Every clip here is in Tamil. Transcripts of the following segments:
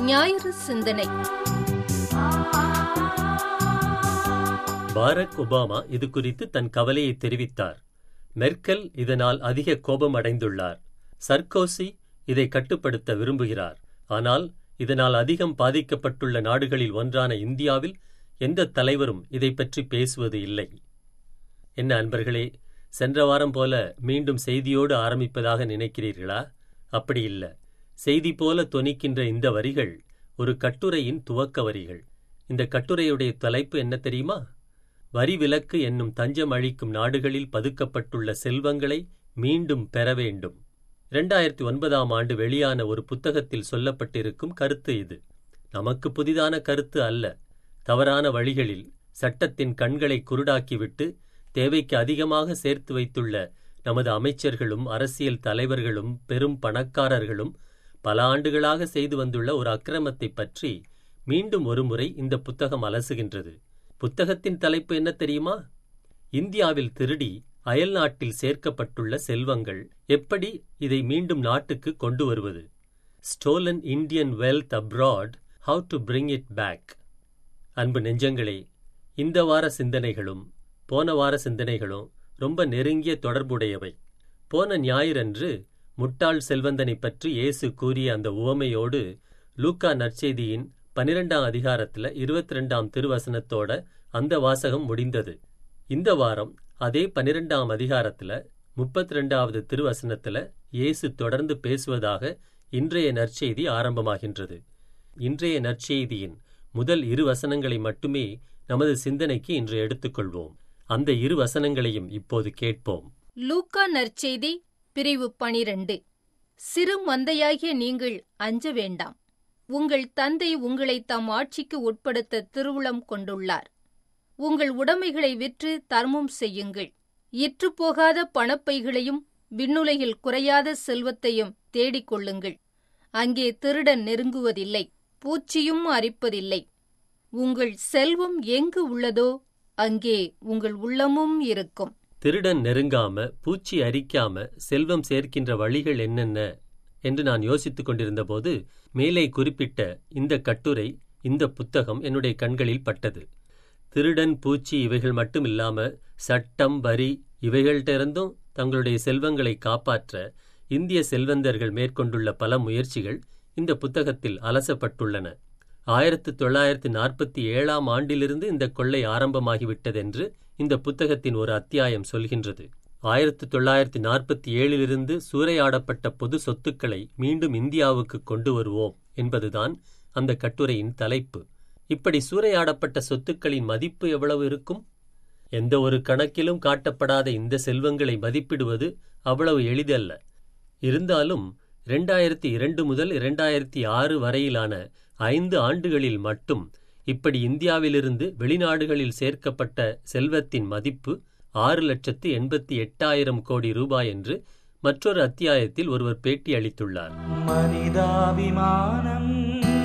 ஞாயிறு சிந்தனை பாரக் ஒபாமா இது குறித்து தன் கவலையை தெரிவித்தார் மெர்க்கல் இதனால் அதிக கோபம் அடைந்துள்ளார் சர்கோசி இதை கட்டுப்படுத்த விரும்புகிறார் ஆனால் இதனால் அதிகம் பாதிக்கப்பட்டுள்ள நாடுகளில் ஒன்றான இந்தியாவில் எந்த தலைவரும் இதை பற்றி பேசுவது இல்லை என்ன அன்பர்களே சென்ற வாரம் போல மீண்டும் செய்தியோடு ஆரம்பிப்பதாக நினைக்கிறீர்களா அப்படி இல்ல செய்தி போல தொனிக்கின்ற இந்த வரிகள் ஒரு கட்டுரையின் துவக்க வரிகள் இந்த கட்டுரையுடைய தலைப்பு என்ன தெரியுமா வரி விலக்கு என்னும் தஞ்சம் அளிக்கும் நாடுகளில் பதுக்கப்பட்டுள்ள செல்வங்களை மீண்டும் பெற வேண்டும் இரண்டாயிரத்தி ஒன்பதாம் ஆண்டு வெளியான ஒரு புத்தகத்தில் சொல்லப்பட்டிருக்கும் கருத்து இது நமக்கு புதிதான கருத்து அல்ல தவறான வழிகளில் சட்டத்தின் கண்களை குருடாக்கிவிட்டு தேவைக்கு அதிகமாக சேர்த்து வைத்துள்ள நமது அமைச்சர்களும் அரசியல் தலைவர்களும் பெரும் பணக்காரர்களும் பல ஆண்டுகளாக செய்து வந்துள்ள ஒரு அக்கிரமத்தை பற்றி மீண்டும் ஒருமுறை இந்த புத்தகம் அலசுகின்றது புத்தகத்தின் தலைப்பு என்ன தெரியுமா இந்தியாவில் திருடி அயல்நாட்டில் சேர்க்கப்பட்டுள்ள செல்வங்கள் எப்படி இதை மீண்டும் நாட்டுக்கு கொண்டு வருவது stolen Indian wealth abroad how to bring it back அன்பு நெஞ்சங்களே இந்த வார சிந்தனைகளும் போன வார சிந்தனைகளும் ரொம்ப நெருங்கிய தொடர்புடையவை போன ஞாயிறன்று முட்டாள் செல்வந்தனை பற்றி இயேசு கூறிய அந்த உவமையோடு லூக்கா நற்செய்தியின் பனிரெண்டாம் அதிகாரத்துல இருபத்தி ரெண்டாம் திருவசனத்தோட அந்த வாசகம் முடிந்தது இந்த வாரம் அதே பனிரெண்டாம் அதிகாரத்துல முப்பத்தி ரெண்டாவது திருவசனத்துல இயேசு தொடர்ந்து பேசுவதாக இன்றைய நற்செய்தி ஆரம்பமாகின்றது இன்றைய நற்செய்தியின் முதல் இரு வசனங்களை மட்டுமே நமது சிந்தனைக்கு இன்று எடுத்துக்கொள்வோம் அந்த இரு வசனங்களையும் இப்போது கேட்போம் லூக்கா நற்செய்தி பிரிவு பனிரெண்டு சிறு மந்தையாகிய நீங்கள் அஞ்ச வேண்டாம் உங்கள் தந்தை உங்களை தம் ஆட்சிக்கு உட்படுத்த திருவுளம் கொண்டுள்ளார் உங்கள் உடைமைகளை விற்று தர்மம் செய்யுங்கள் இற்றுப்போகாத பணப்பைகளையும் விண்ணுலகில் குறையாத செல்வத்தையும் தேடிக் கொள்ளுங்கள் அங்கே திருடன் நெருங்குவதில்லை பூச்சியும் அரிப்பதில்லை உங்கள் செல்வம் எங்கு உள்ளதோ அங்கே உங்கள் உள்ளமும் இருக்கும் திருடன் நெருங்காம பூச்சி அரிக்காம செல்வம் சேர்க்கின்ற வழிகள் என்னென்ன என்று நான் யோசித்துக் கொண்டிருந்தபோது மேலே குறிப்பிட்ட இந்த கட்டுரை இந்த புத்தகம் என்னுடைய கண்களில் பட்டது திருடன் பூச்சி இவைகள் மட்டும் இல்லாம சட்டம் வரி இவைகள்டிருந்தும் தங்களுடைய செல்வங்களை காப்பாற்ற இந்திய செல்வந்தர்கள் மேற்கொண்டுள்ள பல முயற்சிகள் இந்த புத்தகத்தில் அலசப்பட்டுள்ளன ஆயிரத்து தொள்ளாயிரத்து நாற்பத்தி ஏழாம் ஆண்டிலிருந்து இந்த கொள்ளை ஆரம்பமாகிவிட்டதென்று இந்த புத்தகத்தின் ஒரு அத்தியாயம் சொல்கின்றது ஆயிரத்து தொள்ளாயிரத்து நாற்பத்தி ஏழிலிருந்து சூறையாடப்பட்ட பொது சொத்துக்களை மீண்டும் இந்தியாவுக்கு கொண்டு வருவோம் என்பதுதான் அந்த கட்டுரையின் தலைப்பு இப்படி சூறையாடப்பட்ட சொத்துக்களின் மதிப்பு எவ்வளவு இருக்கும் எந்த ஒரு கணக்கிலும் காட்டப்படாத இந்த செல்வங்களை மதிப்பிடுவது அவ்வளவு எளிதல்ல இருந்தாலும் இரண்டாயிரத்தி இரண்டு முதல் இரண்டாயிரத்தி ஆறு வரையிலான ஐந்து ஆண்டுகளில் மட்டும் இப்படி இந்தியாவிலிருந்து வெளிநாடுகளில் சேர்க்கப்பட்ட செல்வத்தின் மதிப்பு ஆறு லட்சத்து எண்பத்தி எட்டாயிரம் கோடி ரூபாய் என்று மற்றொரு அத்தியாயத்தில் ஒருவர் பேட்டி அளித்துள்ளார் மனிதாபிமானம்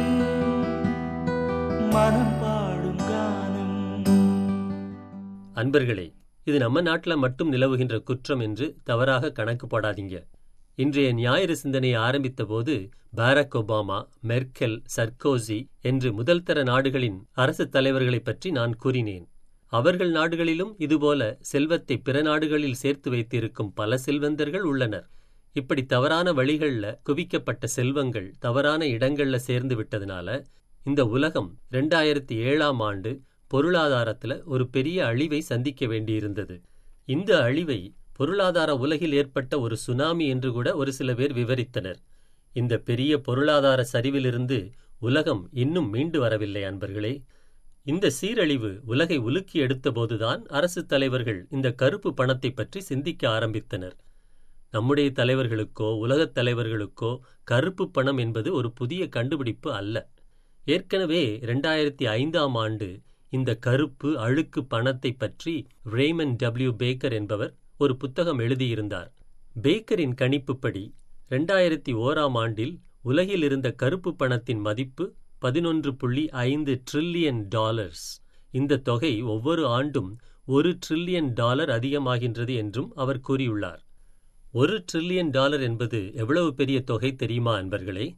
மனம் பாடும் கானம் அன்பர்களே இது நம்ம நாட்டில் மட்டும் நிலவுகின்ற குற்றம் என்று தவறாக கணக்கு போடாதீங்க இன்றைய ஞாயிறு சிந்தனையை ஆரம்பித்த போது பாரக் ஒபாமா மெர்க்கெல் சர்கோசி என்று முதல் தர நாடுகளின் அரசு தலைவர்களைப் பற்றி நான் கூறினேன் அவர்கள் நாடுகளிலும் இதுபோல செல்வத்தை பிற நாடுகளில் சேர்த்து வைத்திருக்கும் பல செல்வந்தர்கள் உள்ளனர் இப்படி தவறான வழிகள்ல குவிக்கப்பட்ட செல்வங்கள் தவறான இடங்கள்ல சேர்ந்து விட்டதுனால இந்த உலகம் ரெண்டாயிரத்தி ஏழாம் ஆண்டு பொருளாதாரத்துல ஒரு பெரிய அழிவை சந்திக்க வேண்டியிருந்தது இந்த அழிவை பொருளாதார உலகில் ஏற்பட்ட ஒரு சுனாமி என்று கூட ஒரு சில பேர் விவரித்தனர் இந்த பெரிய பொருளாதார சரிவிலிருந்து உலகம் இன்னும் மீண்டு வரவில்லை அன்பர்களே இந்த சீரழிவு உலகை உலுக்கி எடுத்தபோதுதான் அரசு தலைவர்கள் இந்த கருப்பு பணத்தை பற்றி சிந்திக்க ஆரம்பித்தனர் நம்முடைய தலைவர்களுக்கோ உலகத் தலைவர்களுக்கோ கருப்பு பணம் என்பது ஒரு புதிய கண்டுபிடிப்பு அல்ல ஏற்கனவே இரண்டாயிரத்தி ஐந்தாம் ஆண்டு இந்த கருப்பு அழுக்கு பணத்தை பற்றி ரேமன் டபிள்யூ பேக்கர் என்பவர் ஒரு புத்தகம் எழுதியிருந்தார் பேக்கரின் கணிப்புப்படி ரெண்டாயிரத்தி ஓராம் ஆண்டில் உலகில் இருந்த கருப்பு பணத்தின் மதிப்பு பதினொன்று புள்ளி ஐந்து ட்ரில்லியன் டாலர்ஸ் இந்த தொகை ஒவ்வொரு ஆண்டும் ஒரு ட்ரில்லியன் டாலர் அதிகமாகின்றது என்றும் அவர் கூறியுள்ளார் ஒரு ட்ரில்லியன் டாலர் என்பது எவ்வளவு பெரிய தொகை தெரியுமா அன்பர்களே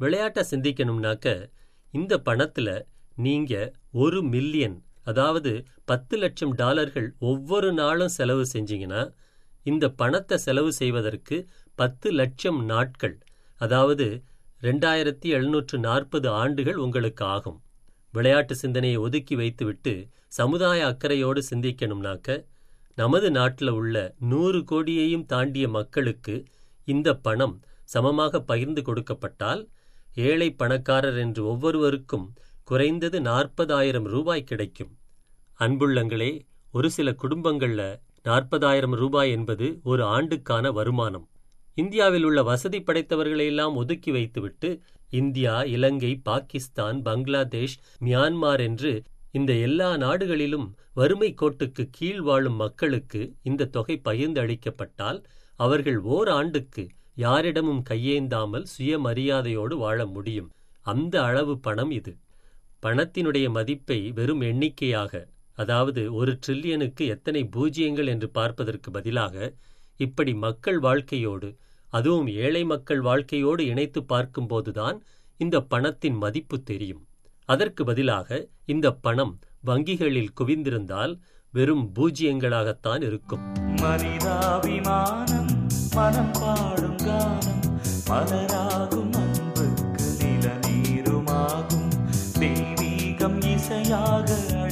விளையாட்டை சிந்திக்கணும்னாக்க இந்த பணத்துல நீங்க ஒரு மில்லியன் அதாவது பத்து லட்சம் டாலர்கள் ஒவ்வொரு நாளும் செலவு செஞ்சீங்கன்னா இந்த பணத்தை செலவு செய்வதற்கு பத்து லட்சம் நாட்கள் அதாவது ரெண்டாயிரத்தி எழுநூற்று நாற்பது ஆண்டுகள் உங்களுக்கு ஆகும் விளையாட்டு சிந்தனையை ஒதுக்கி வைத்துவிட்டு சமுதாய அக்கறையோடு சிந்திக்கணும்னாக்க நமது நாட்டில் உள்ள நூறு கோடியையும் தாண்டிய மக்களுக்கு இந்த பணம் சமமாக பகிர்ந்து கொடுக்கப்பட்டால் ஏழை பணக்காரர் என்று ஒவ்வொருவருக்கும் குறைந்தது நாற்பதாயிரம் ரூபாய் கிடைக்கும் அன்புள்ளங்களே ஒரு சில குடும்பங்கள்ல நாற்பதாயிரம் ரூபாய் என்பது ஒரு ஆண்டுக்கான வருமானம் இந்தியாவில் உள்ள வசதி படைத்தவர்களையெல்லாம் ஒதுக்கி வைத்துவிட்டு இந்தியா இலங்கை பாகிஸ்தான் பங்களாதேஷ் மியான்மார் என்று இந்த எல்லா நாடுகளிலும் வறுமை கோட்டுக்கு கீழ் வாழும் மக்களுக்கு இந்த தொகை பகிர்ந்து அளிக்கப்பட்டால் அவர்கள் ஓர் ஆண்டுக்கு யாரிடமும் கையேந்தாமல் சுயமரியாதையோடு வாழ முடியும் அந்த அளவு பணம் இது பணத்தினுடைய மதிப்பை வெறும் எண்ணிக்கையாக அதாவது ஒரு ட்ரில்லியனுக்கு எத்தனை பூஜ்ஜியங்கள் என்று பார்ப்பதற்கு பதிலாக இப்படி மக்கள் வாழ்க்கையோடு அதுவும் ஏழை மக்கள் வாழ்க்கையோடு இணைத்து பார்க்கும்போதுதான் இந்த பணத்தின் மதிப்பு தெரியும் அதற்கு பதிலாக இந்த பணம் வங்கிகளில் குவிந்திருந்தால் வெறும் பூஜ்ஜியங்களாகத்தான் இருக்கும் மனிதாபிமானம் மனம் பாடும் கானம் மலராகும் அன்புக்கு நிலநீருமாகும் தெய்வீகம் இசையாக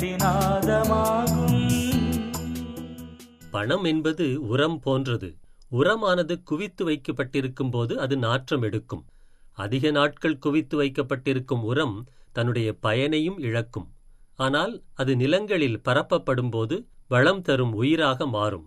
அடிநாதமாகும் பணம் என்பது உரம் போன்றது உரமானது குவித்து வைக்கப்பட்டிருக்கும் போது அது நாற்றம் எடுக்கும் அதிக நாட்கள் குவித்து வைக்கப்பட்டிருக்கும் உரம் தன்னுடைய பயனையும் இழக்கும் ஆனால் அது நிலங்களில் பரப்பப்படும்போது வளம் தரும் உயிராக மாறும்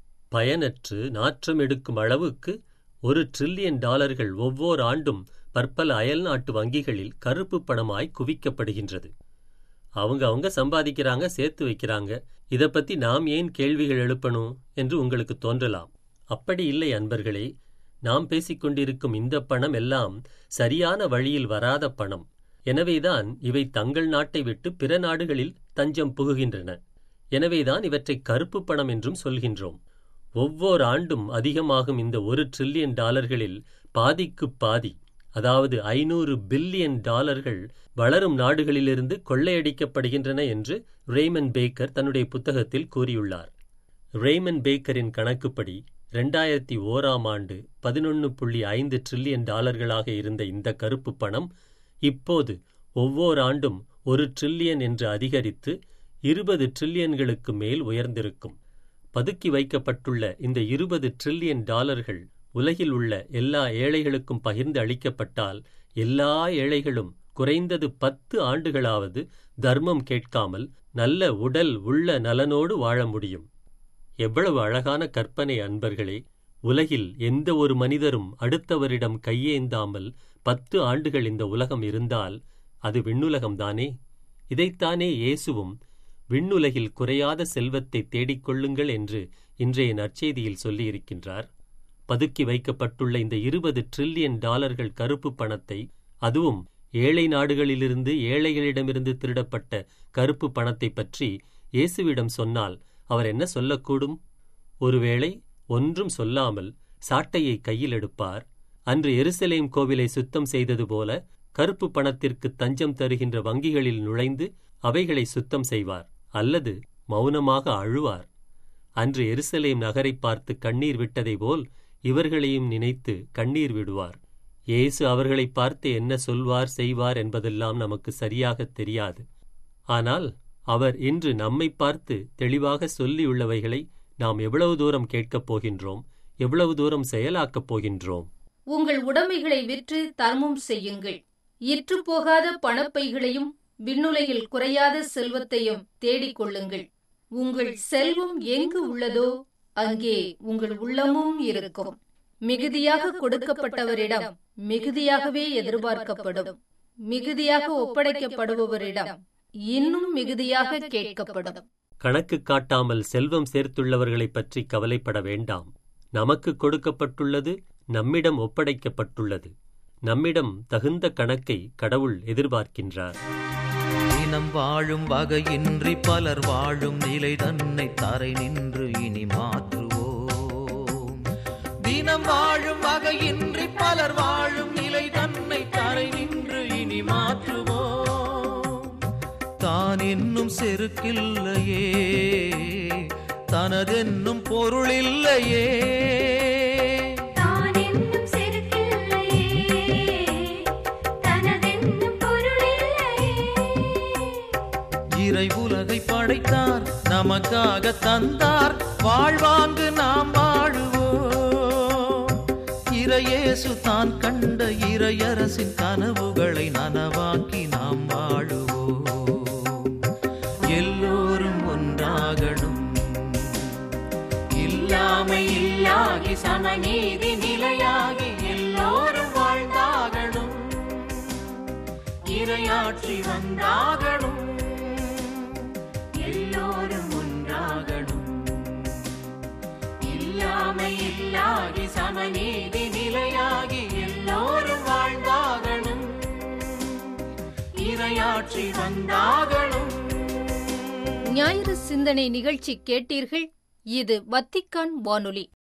பயனற்று நாற்றம் எடுக்கும் அளவுக்கு ஒரு ட்ரில்லியன் டாலர்கள் ஒவ்வொரு ஆண்டும் பற்பல அயல்நாட்டு வங்கிகளில் கருப்பு பணமாய் குவிக்கப்படுகின்றது அவங்க அவங்க சம்பாதிக்கிறாங்க சேர்த்து வைக்கிறாங்க இத பத்தி நாம் ஏன் கேள்விகள் எழுப்பணும் என்று உங்களுக்கு தோன்றலாம் அப்படி இல்லை அன்பர்களே நாம் பேசிக்கொண்டிருக்கும் இந்த பணம் எல்லாம் சரியான வழியில் வராத பணம் எனவேதான் இவை தங்கள் நாட்டை விட்டு பிற நாடுகளில் தஞ்சம் புகுகின்றன எனவேதான் இவற்றை கருப்பு பணம் என்றும் சொல்கின்றோம் ஒவ்வொரு ஆண்டும் அதிகமாகும் இந்த ஒரு ட்ரில்லியன் டாலர்களில் பாதிக்கு பாதி அதாவது ஐநூறு பில்லியன் டாலர்கள் வளரும் நாடுகளிலிருந்து கொள்ளையடிக்கப்படுகின்றன என்று ரேமன் பேக்கர் தன்னுடைய புத்தகத்தில் கூறியுள்ளார் ரேமன் பேக்கரின் கணக்குப்படி ரெண்டாயிரத்தி ஓராம் ஆண்டு பதினொன்று புள்ளி ஐந்து ட்ரில்லியன் டாலர்களாக இருந்த இந்த கருப்பு பணம் இப்போது ஒவ்வொரு ஆண்டும் ஒரு ட்ரில்லியன் என்று அதிகரித்து இருபது ட்ரில்லியன்களுக்கு மேல் உயர்ந்திருக்கும் பதுக்கி வைக்கப்பட்டுள்ள இந்த இருபது ட்ரில்லியன் டாலர்கள் உலகில் உள்ள எல்லா ஏழைகளுக்கும் பகிர்ந்து அளிக்கப்பட்டால் எல்லா ஏழைகளும் குறைந்தது பத்து ஆண்டுகளாவது தர்மம் கேட்காமல் நல்ல உடல் உள்ள நலனோடு வாழ முடியும் எவ்வளவு அழகான கற்பனை அன்பர்களே உலகில் எந்த ஒரு மனிதரும் அடுத்தவரிடம் கையேந்தாமல் பத்து ஆண்டுகள் இந்த உலகம் இருந்தால் அது விண்ணுலகம்தானே இதைத்தானே இயேசுவும் விண்ணுலகில் குறையாத செல்வத்தை தேடிக்கொள்ளுங்கள் என்று இன்றைய நற்செய்தியில் சொல்லியிருக்கின்றார் பதுக்கி வைக்கப்பட்டுள்ள இந்த இருபது ட்ரில்லியன் டாலர்கள் கருப்பு பணத்தை அதுவும் ஏழை நாடுகளிலிருந்து ஏழைகளிடமிருந்து திருடப்பட்ட கருப்பு பணத்தை பற்றி இயேசுவிடம் சொன்னால் அவர் என்ன சொல்லக்கூடும் ஒருவேளை ஒன்றும் சொல்லாமல் சாட்டையை கையில் எடுப்பார் அன்று எருசலேம் கோவிலை சுத்தம் செய்தது போல கருப்பு பணத்திற்கு தஞ்சம் தருகின்ற வங்கிகளில் நுழைந்து அவைகளை சுத்தம் செய்வார் அல்லது மௌனமாக அழுவார் அன்று எருசலேம் நகரை பார்த்து கண்ணீர் விட்டதை போல் இவர்களையும் நினைத்து கண்ணீர் விடுவார் இயேசு அவர்களை பார்த்து என்ன சொல்வார் செய்வார் என்பதெல்லாம் நமக்கு சரியாகத் தெரியாது ஆனால் அவர் இன்று நம்மை பார்த்து தெளிவாக சொல்லியுள்ளவைகளை நாம் எவ்வளவு தூரம் கேட்கப் போகின்றோம் எவ்வளவு தூரம் செயலாக்கப் போகின்றோம் உங்கள் உடைமைகளை விற்று தர்மம் செய்யுங்கள் இற்று போகாத பணப்பைகளையும் விண்ணுலையில் குறையாத செல்வத்தையும் தேடிக் கொள்ளுங்கள் உங்கள் செல்வம் எங்கு உள்ளதோ அங்கே உங்கள் உள்ளமும் இருக்கும் மிகுதியாக கொடுக்கப்பட்டவரிடம் மிகுதியாகவே எதிர்பார்க்கப்படும் மிகுதியாக ஒப்படைக்கப்படுபவரிடம் இன்னும் மிகுதியாக கேட்கப்படும் கணக்கு காட்டாமல் செல்வம் சேர்த்துள்ளவர்களைப் பற்றி கவலைப்பட வேண்டாம் நமக்கு கொடுக்கப்பட்டுள்ளது நம்மிடம் ஒப்படைக்கப்பட்டுள்ளது நம்மிடம் தகுந்த கணக்கை கடவுள் எதிர்பார்க்கின்றார் தினம் வாழும் வகையின்றி பலர் வாழும் நிலை தன்னை தரை நின்று இனி மாற்றுவோம் தினம் வாழும் வகையின்றி பலர் வாழும் நிலை தன்னை தரை தான் என்னும் செருக்கில்லையே தனதென்னும் பொருள் இல்லையே தான் என்னும் செருக்கில்லையே தனதென்னும் பொருளில்லையே இறை உலகை படைத்தார் நமக்காக தந்தார் வாழ்வாங்கு நாம் வாழுவோம் இறையேசு தான் கண்ட இறையரசின் கனவுகளை நனவாக்கி நாம் வாழுவோம் எல்லோரும் ஒன்றாகணும் இல்லாமை இல்லாகி சமநீதி நிலையாகி எல்லோரும் வாழ்ந்தாகணும் இறையாட்சி வந்தாகணும் எல்லோரும் ஒன்றாகணும் இல்லாமை இல்லாகி சமநீதி நிலையாகி எல்லோரும் வாழ்ந்தாகணும் இறையாட்சி வந்தாகணும் ஞாயிறு சிந்தனை நிகழ்ச்சி கேட்டீர்கள் இது வத்திக்கான் வானொலி